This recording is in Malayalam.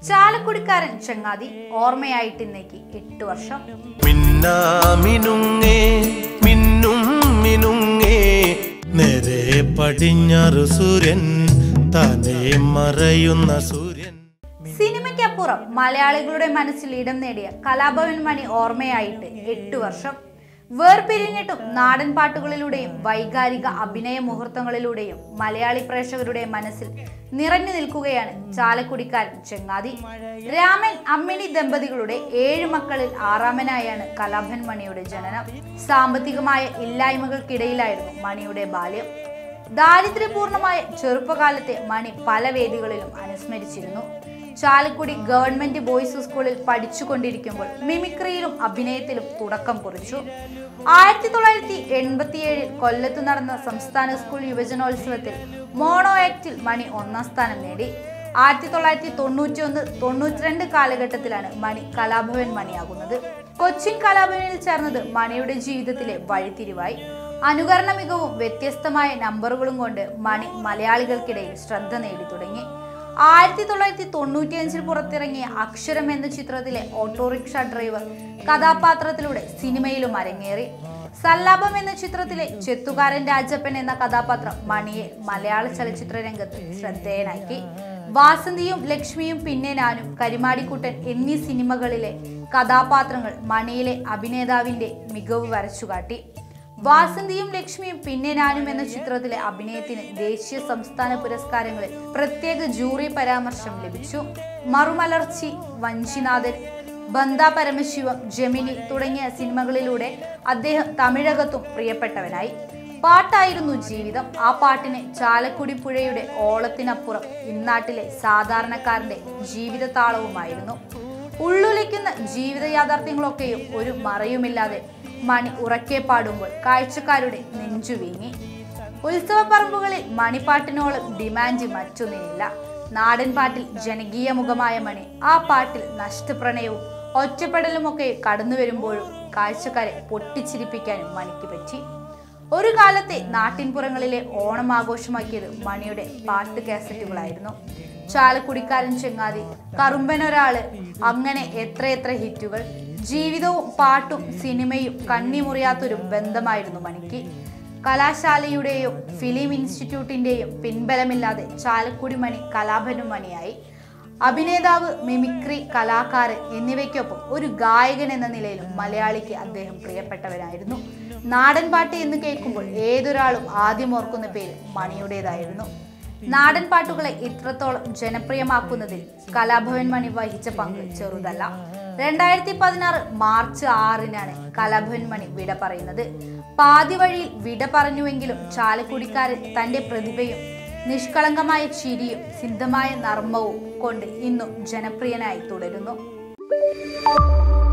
ചാലക്കുടിക്കാരൻ ചങ്ങാതി ഓർമ്മയായിട്ട് ഇന്നേക്ക് എട്ട് വർഷം മിന്നാമിനുങ്ങേ മിന്നും മിനുങ്ങേ നേരെ പടിഞ്ഞാറ് സൂര്യൻ താനേ മറയുന്ന സൂര്യൻ സിനിമയ്ക്കപ്പുറം മലയാളികളുടെ മനസ്സിൽ ഇടം നേടിയ കലാഭവൻ മണി ഓർമ്മയായിട്ട് എട്ട് വർഷം വേർപിരിഞ്ഞിട്ടും നാടൻ പാട്ടുകളിലൂടെയും വൈകാരിക അഭിനയ മുഹൂർത്തങ്ങളിലൂടെയും മലയാളി പ്രേക്ഷകരുടെ മനസ്സിൽ നിറഞ്ഞു നിൽക്കുകയാണ് ചാലക്കുടിക്കാരൻ ചെങ്ങാതി രാമൻ അമ്മിണി ദമ്പതികളുടെ ഏഴ് മക്കളിൽ ആറാമനായാണ് കലാഭൻ മണിയുടെ ജനനം സാമ്പത്തികമായ ഇല്ലായ്മകൾക്കിടയിലായിരുന്നു മണിയുടെ ബാല്യം ദാരിദ്ര്യപൂർണമായ ചെറുപ്പകാലത്തെ മണി പല വേദികളിലും അനുസ്മരിച്ചിരുന്നു ചാലക്കുടി ഗവൺമെന്റ് ബോയ്സ് സ്കൂളിൽ പഠിച്ചുകൊണ്ടിരിക്കുമ്പോൾ മിമിക്രിയിലും അഭിനയത്തിലും തുടക്കം കുറിച്ചു ആയിരത്തി തൊള്ളായിരത്തി എൺപത്തിയേഴിൽ കൊല്ലത്ത് നടന്ന സംസ്ഥാന സ്കൂൾ യുവജനോത്സവത്തിൽ മോണോ ആക്ടിൽ മണി ഒന്നാം സ്ഥാനം നേടി ആയിരത്തി തൊള്ളായിരത്തി തൊണ്ണൂറ്റി ഒന്ന് തൊണ്ണൂറ്റിരണ്ട് കാലഘട്ടത്തിലാണ് മണി കലാഭവൻ മണിയാകുന്നത് കൊച്ചിൻ കലാഭവനിൽ ചേർന്നത് മണിയുടെ ജീവിതത്തിലെ വഴിത്തിരിവായി അനുകരണ മികവും വ്യത്യസ്തമായ നമ്പറുകളും കൊണ്ട് മണി മലയാളികൾക്കിടയിൽ ശ്രദ്ധ നേടി തുടങ്ങി ആയിരത്തി തൊള്ളായിരത്തി തൊണ്ണൂറ്റിയഞ്ചിൽ പുറത്തിറങ്ങിയ അക്ഷരം എന്ന ചിത്രത്തിലെ ഓട്ടോറിക്ഷ ഡ്രൈവർ കഥാപാത്രത്തിലൂടെ സിനിമയിലും അരങ്ങേറി സല്ലാപം എന്ന ചിത്രത്തിലെ ചെത്തുകാരൻ രാജപ്പൻ എന്ന കഥാപാത്രം മണിയെ മലയാള ചലച്ചിത്ര രംഗത്ത് ശ്രദ്ധേയനാക്കി വാസന്തിയും ലക്ഷ്മിയും പിന്നെ ഞാനും കരിമാടിക്കുട്ടൻ എന്നീ സിനിമകളിലെ കഥാപാത്രങ്ങൾ മണിയിലെ അഭിനേതാവിന്റെ മികവ് വരച്ചുകാട്ടി വാസന്തിയും ലക്ഷ്മിയും പിന്നെ ഞാനും എന്ന ചിത്രത്തിലെ അഭിനയത്തിന് ദേശീയ സംസ്ഥാന പുരസ്കാരങ്ങളിൽ പ്രത്യേക ജൂറി പരാമർശം ലഭിച്ചു മറുമലർച്ചി വഞ്ചിനാഥൻ ബന്ദ പരമശിവം ജമിനി തുടങ്ങിയ സിനിമകളിലൂടെ അദ്ദേഹം തമിഴകത്തും പ്രിയപ്പെട്ടവനായി പാട്ടായിരുന്നു ജീവിതം ആ പാട്ടിന് ചാലക്കുടി പുഴയുടെ ഓളത്തിനപ്പുറം ഇന്നാട്ടിലെ സാധാരണക്കാരന്റെ ജീവിത താളവുമായിരുന്നു ഉള്ളുലയ്ക്കുന്ന ജീവിത യാഥാർത്ഥ്യങ്ങളൊക്കെയും ഒരു മറയുമില്ലാതെ മണി ഉറക്കെ പാടുമ്പോൾ കാഴ്ചക്കാരുടെ നെഞ്ചു വീങ്ങി ഉത്സവപ്പറമ്പുകളിൽ മണിപ്പാട്ടിനോളം ഡിമാൻഡ് മറ്റൊന്നിനില്ല നാടൻ പാട്ടിൽ ജനകീയ മുഖമായ മണി ആ പാട്ടിൽ നഷ്ടപ്രണയവും ഒറ്റപ്പെടലുമൊക്കെ കടന്നു വരുമ്പോഴും കാഴ്ചക്കാരെ പൊട്ടിച്ചിരിപ്പിക്കാനും മണിക്ക് പറ്റി ഒരു കാലത്തെ നാട്ടിൻപുറങ്ങളിലെ ഓണം ആഘോഷമാക്കിയത് മണിയുടെ പാട്ട് കാസറ്റുകളായിരുന്നു ചാലക്കുടിക്കാരൻ ചെങ്ങാതി കറുമ്പനൊരാള് അങ്ങനെ എത്രയെത്ര ഹിറ്റുകൾ ജീവിതവും പാട്ടും സിനിമയും കണ്ണിമുറിയാത്തൊരു ബന്ധമായിരുന്നു മണിക്ക് കലാശാലയുടെയും ഫിലിം ഇൻസ്റ്റിറ്റ്യൂട്ടിന്റെയും പിൻബലമില്ലാതെ ചാലക്കുടി മണി കലാഭനും മണിയായി അഭിനേതാവ് മിമിക്രി കലാകാരൻ എന്നിവയ്ക്കൊപ്പം ഒരു ഗായകൻ എന്ന നിലയിലും മലയാളിക്ക് അദ്ദേഹം പ്രിയപ്പെട്ടവരായിരുന്നു നാടൻ പാട്ട് എന്ന് കേൾക്കുമ്പോൾ ഏതൊരാളും ആദ്യം ഓർക്കുന്ന പേര് മണിയുടേതായിരുന്നു നാടൻ പാട്ടുകളെ ഇത്രത്തോളം ജനപ്രിയമാക്കുന്നതിൽ കലാഭവൻ മണി വഹിച്ച പങ്ക് ചെറുതല്ല രണ്ടായിരത്തി പതിനാറ് മാർച്ച് ആറിനാണ് കലാഭവൻ മണി വിട പറയുന്നത് പാതി വഴിയിൽ വിട പറഞ്ഞുവെങ്കിലും ചാലക്കുടിക്കാരൻ തന്റെ പ്രതിഭയും നിഷ്കളങ്കമായ ചിരിയും സിദ്ധമായ നർമ്മവും കൊണ്ട് ഇന്നും ജനപ്രിയനായി തുടരുന്നു